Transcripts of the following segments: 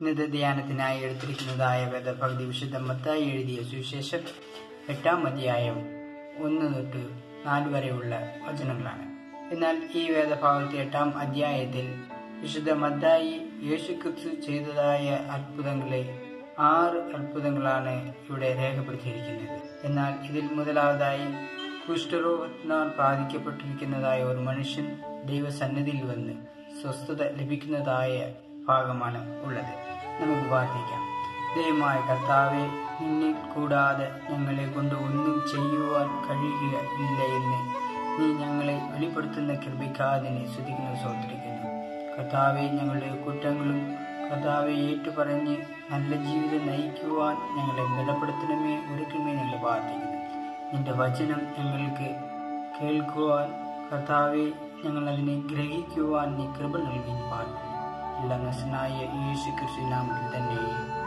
ഇന്നത്തെ ധ്യാനത്തിനായി എടുത്തിരിക്കുന്നതായ വേദഭക്തി വിശുദ്ധ മത്തായി എഴുതിയ സുവിശേഷം എട്ടാം അധ്യായം ഒന്ന് തൊട്ട് നാല് വരെയുള്ള വചനങ്ങളാണ് എന്നാൽ ഈ വേദഭാഗത്തെ എട്ടാം അധ്യായത്തിൽ വിശുദ്ധ മത്തായി യേശുക്രിസ്തു ചെയ്തതായ അത്ഭുതങ്ങളെ ആറ് അത്ഭുതങ്ങളാണ് ഇവിടെ രേഖപ്പെടുത്തിയിരിക്കുന്നത് എന്നാൽ ഇതിൽ മുതലാവതായി കുഷ്ഠരോഗത്തിനാൽ ബാധിക്കപ്പെട്ടിരിക്കുന്നതായ ഒരു മനുഷ്യൻ ദൈവസന്നിധിയിൽ വന്ന് സ്വസ്ഥത ലഭിക്കുന്നതായ ഭാഗമാണ് ഉള്ളത് നമുക്ക് പ്രാർത്ഥിക്കാം ദയമായ കർത്താവെ നിന്നെ കൂടാതെ ഞങ്ങളെ കൊണ്ട് ഒന്നും ചെയ്യുവാൻ കഴിയുക ഇല്ല എന്ന് നീ ഞങ്ങളെ വെളിപ്പെടുത്തുന്ന കൃപിക്കാതിനെ ശ്രദ്ധിക്കുന്ന സ്വത്തിരിക്കുന്നു കർത്താവെ ഞങ്ങളുടെ കുറ്റങ്ങളും കർത്താവെ ഏറ്റുപറഞ്ഞ് നല്ല ജീവിതം നയിക്കുവാൻ ഞങ്ങളെ ബലപ്പെടുത്തണമേ ഒരുക്കണമേ ഞങ്ങൾ പ്രാർത്ഥിക്കുന്നു നിന്റെ വചനം ഞങ്ങൾക്ക് കേൾക്കുവാൻ കർത്താവെ ഞങ്ങൾ അതിനെ ഗ്രഹിക്കുവാൻ നീ കൃപ നൽകി പ്രാർത്ഥിക്കുന്നു എല്ലാ നസനായ യേശു കൃഷി നാമത്തിൽ തന്നെ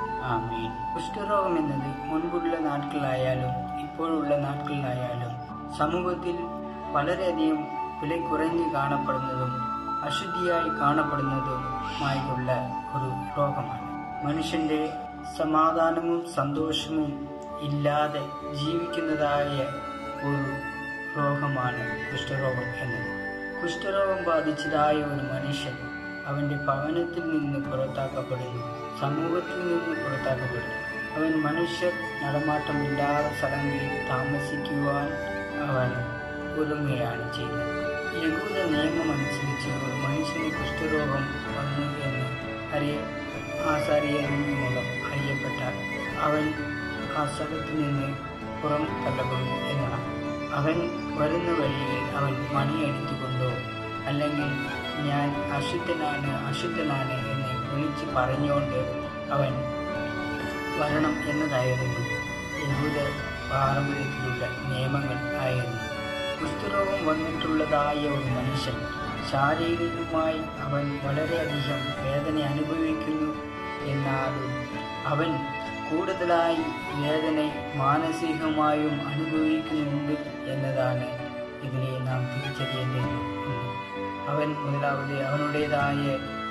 ആമീൻ കുഷ്ഠരോഗം എന്നത് മുൻപുള്ള നാட்കളായാലും ഇപ്പോഴുള്ള നാட்കളിലായാലും സമൂഹത്തിൽ വളരെയധികം വില കുറഞ്ഞ് കാണപ്പെടുന്നതും അശുദ്ധിയായി കാണപ്പെടുന്നതുമായിട്ടുള്ള ഒരു രോഗമാണ് മനുഷ്യന്റെ സമാധാനവും സന്തോഷവും ഇല്ലാതെ ജീവിക്കുന്നതായ ഒരു രോഗമാണ് കുഷ്ഠരോഗം എന്നത് കുഷ്ഠരോഗം ബാധിച്ചതായ ഒരു മനുഷ്യൻ അവന്റെ ഭവനത്തിൽ നിന്ന് പുറത്താക്കപ്പെടുന്നു സമൂഹത്തിൽ നിന്ന് പുറത്താക്കപ്പെടുന്നു അവൻ മനുഷ്യർ നടമാട്ടമില്ലാത്ത സ്ഥലങ്ങളിൽ താമസിക്കുവാൻ അവൻ ഒരുങ്ങുകയാണ് ചെയ്യുന്നത് യഹൂദ നിയമം അനുസരിച്ച് ഒരു മനുഷ്യന് കുഷ്ഠരോഗം വന്നു എന്ന് അറിയ ആസാരിയരിൽ മൂലം അറിയപ്പെട്ടാൽ അവൻ ആ സ്ഥലത്ത് നിന്ന് പുറം തള്ളപ്പെടുന്നു എന്നതാണ് അവൻ വരുന്ന വഴിയിൽ അവൻ മണിയടിത്തുകൊണ്ടോ അല്ലെങ്കിൽ ഞാൻ അശുദ്ധനാണ് അശുദ്ധനാണ് എന്ന് വിളിച്ച് പറഞ്ഞുകൊണ്ട് അവൻ വരണം എന്നതായിരുന്നു യഹൂദ പാരമ്പര്യത്തിലുള്ള നിയമങ്ങൾ ആയിരുന്നു കുഷ്ഠരോഗം വന്നിട്ടുള്ളതായ ഒരു മനുഷ്യൻ ശാരീരികമായി അവൻ വളരെയധികം വേദന അനുഭവിക്കുന്നു എന്നാലും അവൻ കൂടുതലായി വേദന മാനസികമായും അനുഭവിക്കുന്നുണ്ട് എന്നതാണ് ഇതിനെ നാം തിരിച്ചറിയേണ്ടത് അവൻ മുതലാവത് അവനുടേതായ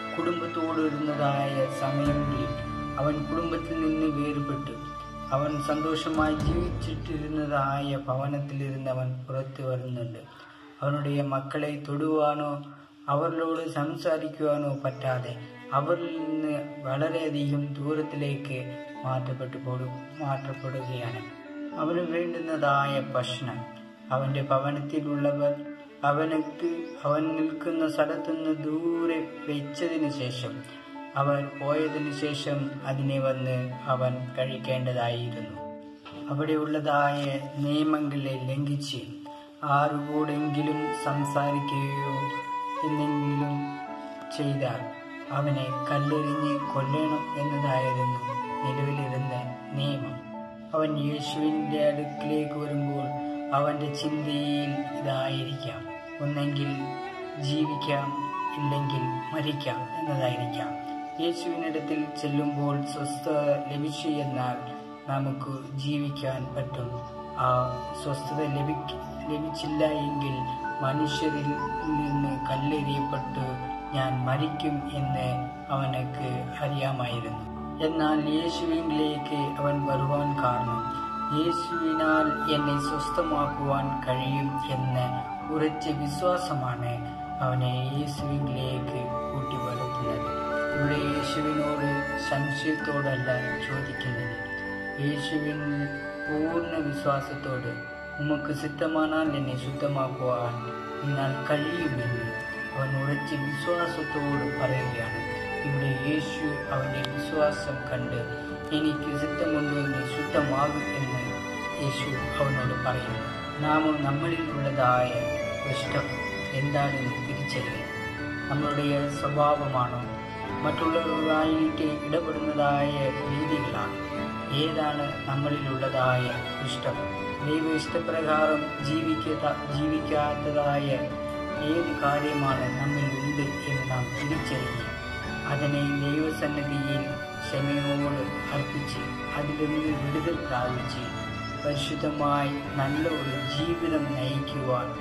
കുടുംബത്തോടിരുന്നതായ സമയങ്ങളിൽ അവൻ കുടുംബത്തിൽ നിന്ന് വേർപെട്ട് അവൻ സന്തോഷമായി ജീവിച്ചിട്ടിരുന്നതായ ഭവനത്തിലിരുന്ന് അവൻ പുറത്തു വരുന്നുണ്ട് അവനുடைய മക്കളെ തൊടുവാനോ അവരിലോട് സംസാരിക്കുവാനോ പറ്റാതെ അവരിൽ നിന്ന് വളരെയധികം ദൂരത്തിലേക്ക് മാറ്റപ്പെട്ടു പോടും മാറ്റപ്പെടുകയാണ് അവന് വേണ്ടുന്നതായ ഭക്ഷണം അവൻ്റെ ഭവനത്തിലുള്ളവർ അവനക്ക് അവൻ നിൽക്കുന്ന സ്ഥലത്തുനിന്ന് ദൂരെ വെച്ചതിന് ശേഷം അവർ പോയതിനു ശേഷം അതിനെ വന്ന് അവൻ കഴിക്കേണ്ടതായിരുന്നു അവിടെയുള്ളതായ നിയമങ്ങളെ ലംഘിച്ച് ആരുകൂടെങ്കിലും സംസാരിക്കുകയോ എന്തെങ്കിലും ചെയ്താൽ അവനെ കല്ലെറിഞ്ഞ് കൊല്ലണം എന്നതായിരുന്നു നിലവിലിരുന്ന നിയമം അവൻ യേശുവിൻ്റെ അടുക്കിലേക്ക് വരുമ്പോൾ അവൻ്റെ ചിന്തയിൽ ഇതായിരിക്കാം ഒന്നെങ്കിൽ ജീവിക്കാം ഇല്ലെങ്കിൽ മരിക്കാം എന്നതായിരിക്കാം യേശുവിനിടത്തിൽ ചെല്ലുമ്പോൾ സ്വസ്ഥത ലഭിച്ചു എന്നാൽ നമുക്ക് ജീവിക്കാൻ പറ്റും ആ സ്വസ്ഥത ലഭിക്ക ലഭിച്ചില്ല എങ്കിൽ മനുഷ്യരിൽ നിന്ന് കല്ലെറിയപ്പെട്ട് ഞാൻ മരിക്കും എന്ന് അവനക്ക് അറിയാമായിരുന്നു എന്നാൽ യേശുവിലേക്ക് അവൻ വരുവാൻ കാരണം യേശുവിനാൽ എന്നെ സ്വസ്ഥമാക്കുവാൻ കഴിയും എന്ന ഉറച്ച വിശ്വാസമാണ് അവനെ യേശുവിലേക്ക് കൂട്ടിവരുത്തുന്നത് ഇവിടെ യേശുവിനോട് സംശയത്തോടല്ല ചോദിക്കുന്നത് യേശുവിൻ പൂർണ്ണ വിശ്വാസത്തോട് ഉമക്ക് സിദ്ധമാനാൽ എന്നെ ശുദ്ധമാക്കുവാൻ എന്നാൽ കഴിയുമെന്ന് അവൻ ഉറച്ച വിശ്വാസത്തോട് പറയുകയാണ് ഇവിടെ യേശു അവൻ്റെ വിശ്വാസം കണ്ട് എനിക്ക് സിദ്ധമുണ്ട് നീ ശുദ്ധമാകും എന്ന് യേശു അവനോട് പറയുന്നു നാമും നമ്മളിൽ ഉള്ളതായ ഇഷ്ടം എന്താണെന്ന് തിരിച്ചറിയണം നമ്മളുടെ സ്വഭാവമാണോ മറ്റുള്ളവരുമായിട്ട് ഇടപെടുന്നതായ രീതികളാണ് ഏതാണ് നമ്മളിലുള്ളതായ ഇഷ്ടം ദൈവ ഇഷ്ടപ്രകാരം ജീവിക്കാത്ത ജീവിക്കാത്തതായ ഏത് കാര്യമാണ് നമ്മിൽ ഉണ്ട് എന്ന് നാം തിരിച്ചറിഞ്ഞ് അതിനെ ദൈവസന്നിധിയിൽ ക്ഷമയോട് അർപ്പിച്ച് അതിൽ നിന്ന് വിടുതൽ പ്രാപിച്ച് പരിശുദ്ധമായി നല്ല ഒരു ജീവിതം നയിക്കുവാൻ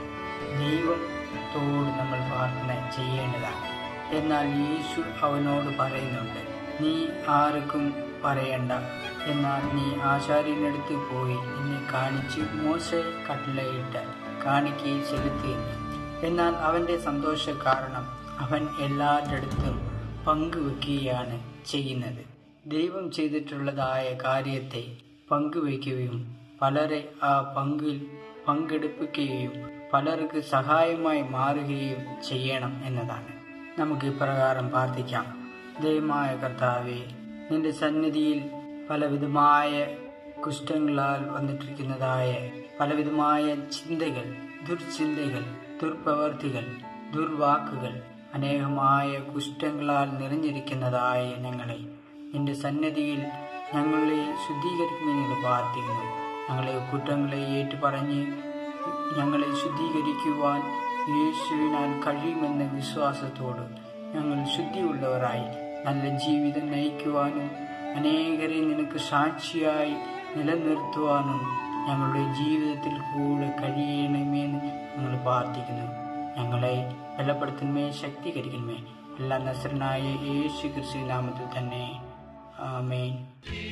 ദൈവത്തോട് നമ്മൾ പ്രാർത്ഥന ചെയ്യേണ്ടതാണ് എന്നാൽ യേശു അവനോട് പറയുന്നുണ്ട് നീ ആർക്കും പറയണ്ട എന്നാൽ നീ ആചാര്യനടുത്ത് പോയി എന്നെ കാണിച്ച് മോശ കട്ടളയിട്ട കാണിക്ക് ചെലുത്തിയെന്ന് എന്നാൽ അവന്റെ സന്തോഷ കാരണം അവൻ എല്ലാവരുടെ പങ്കുവെക്കുകയാണ് ചെയ്യുന്നത് ദൈവം ചെയ്തിട്ടുള്ളതായ കാര്യത്തെ പങ്കുവയ്ക്കുകയും പലരെ ആ പങ്കിൽ പങ്കെടുപ്പിക്കുകയും പലർക്ക് സഹായമായി മാറുകയും ചെയ്യണം എന്നതാണ് നമുക്ക് ഇപ്രകാരം പ്രാർത്ഥിക്കാം ദൈവമായ കർത്താവെ നിന്റെ സന്നിധിയിൽ പലവിധമായ കുഷ്ഠങ്ങളാൽ വന്നിട്ടിരിക്കുന്നതായ പലവിധമായ ചിന്തകൾ ദുർചിന്തകൾ ദുർപ്രവർത്തികൾ ദുർവാക്കുകൾ അനേകമായ കുഷ്ഠങ്ങളാൽ നിറഞ്ഞിരിക്കുന്നതായ ഞങ്ങളെ നിന്റെ സന്നിധിയിൽ ഞങ്ങളെ ശുദ്ധീകരിക്കുമെന്ന് പ്രാർത്ഥിക്കുന്നു ഞങ്ങളെ കുറ്റങ്ങളെ ഏറ്റുപറഞ്ഞ് ഞങ്ങളെ ശുദ്ധീകരിക്കുവാൻ യേശുവിനാൽ കഴിയുമെന്ന വിശ്വാസത്തോട് ഞങ്ങൾ ശുദ്ധിയുള്ളവരായി നല്ല ജീവിതം നയിക്കുവാനും അനേകരെ നിനക്ക് സാക്ഷിയായി നിലനിർത്തുവാനും ഞങ്ങളുടെ ജീവിതത്തിൽ കൂടെ കഴിയണമേന്ന് ഞങ്ങൾ പ്രാർത്ഥിക്കുന്നു ഞങ്ങളെ ബലപ്പെടുത്തുന്നമേ ശക്തീകരിക്കണമേ എല്ലാ നസരനായ യേശു ക്രിസ്തു നാമത്തിൽ തന്നെ ആമേൻ